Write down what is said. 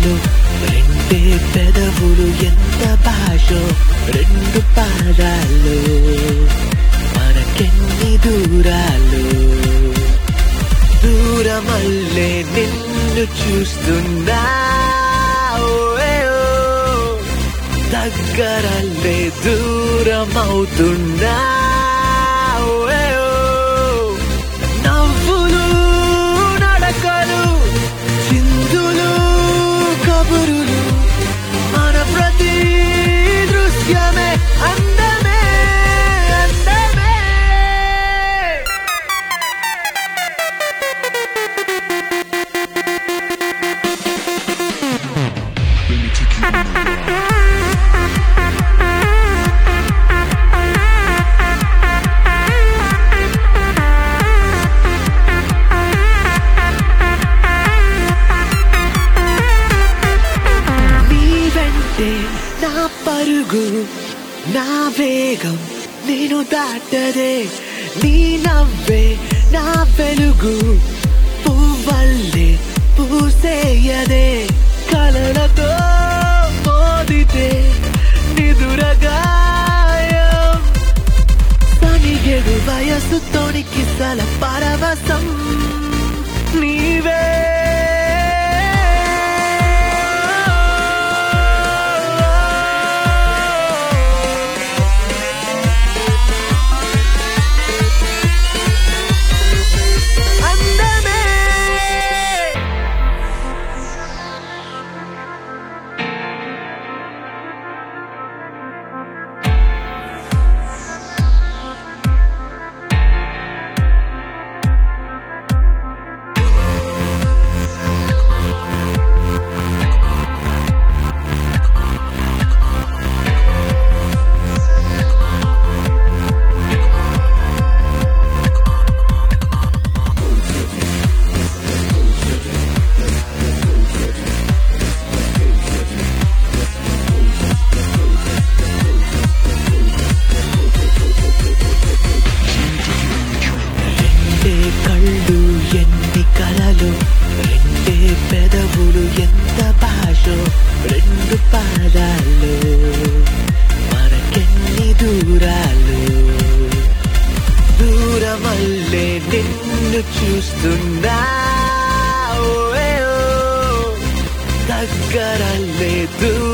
కలలు రెండే పెదవులు ఎంత భాషో రెండు పాదాలు మనకెన్ని దూరాలు దూరమల్లే నిన్ను చూస్తున్నా ఓయ్ ఓ. దగ్గరల్లే దూరమవుతున్నా ఓయ్ ఓ. నవ్వులు నడకలు చిందులు కబురులు మన ప్రతి దృశ్యమే అందమే అందమే నీ వెంటే నా పరుగు నా వేగం నేను దాటదే నీ నవ్వే నా వెలుగు పువ్వల్లే పూసేయదే కలలతో మోదితే నిదురగాయం తనిగెడు వయసు తోనికి సల పరవశం నీవే అందమే రెండే కళ్ళు ఎన్ని కలలు రెండే పెదవులు ఎంత భాషో రెండు పాదాలు మనకెన్ని దూరాలు దూరమల్లే నిన్ను చూస్తున్నా ఓయ్ ఓ. దగ్గరల్లే దూరం